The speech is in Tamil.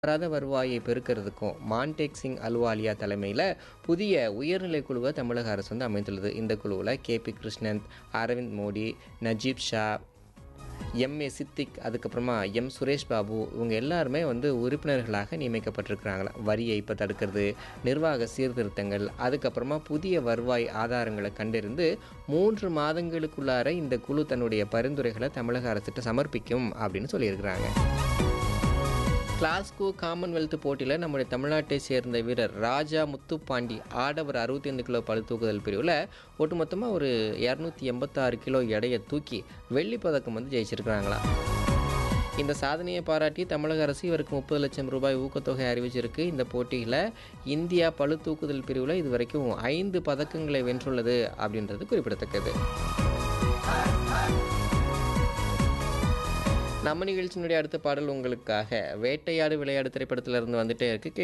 வராத வருவாயை பெருக்கிறதுக்கும் மான்டேக் சிங் அலுவாலியா தலைமையில் புதிய உயர்நிலை குழுவை தமிழக அரசு வந்து அமைத்துள்ளது இந்த குழுவில் கேபி கிருஷ்ணன் அரவிந்த் மோடி நஜீப் ஷா எம்ஏ சித்திக் அதுக்கப்புறமா எம் சுரேஷ் பாபு இவங்க எல்லாருமே வந்து உறுப்பினர்களாக நியமிக்கப்பட்டிருக்கிறாங்களா வரி ஏய்ப்பை தடுக்கிறது நிர்வாக சீர்திருத்தங்கள் அதுக்கப்புறமா புதிய வருவாய் ஆதாரங்களை கண்டறிந்து மூன்று மாதங்களுக்குள்ளார இந்த குழு தன்னுடைய பரிந்துரைகளை தமிழக அரசிட்ட சமர்ப்பிக்கும் அப்படின்னு சொல்லியிருக்கிறாங்க கிளாஸ்கோ காமன்வெல்த் போட்டியில் நம்முடைய தமிழ்நாட்டை சேர்ந்த வீரர் ராஜா முத்துப்பாண்டி ஆடவர் அறுபத்தைந்து கிலோ பளு தூக்குதல் பிரிவில் ஒட்டுமொத்தமாக ஒரு இரநூத்தி எண்பத்தாறு கிலோ எடையை தூக்கி வெள்ளிப் பதக்கம் வந்து ஜெயிச்சிருக்கிறாங்களா இந்த சாதனையை பாராட்டி தமிழக அரசு இவருக்கு முப்பது லட்சம் ரூபாய் ஊக்கத்தொகை அறிவிச்சிருக்கு இந்த போட்டியில் இந்தியா பளு தூக்குதல் பிரிவில் இது வரைக்கும் ஐந்து பதக்கங்களை வென்றுள்ளது அப்படின்றது குறிப்பிடத்தக்கது நம்ம நிகழ்ச்சியினுடைய அடுத்த பாடல் உங்களுக்காக வேட்டையாடு விளையாடு திரைப்படத்திலிருந்து வந்துட்டே இருக்கு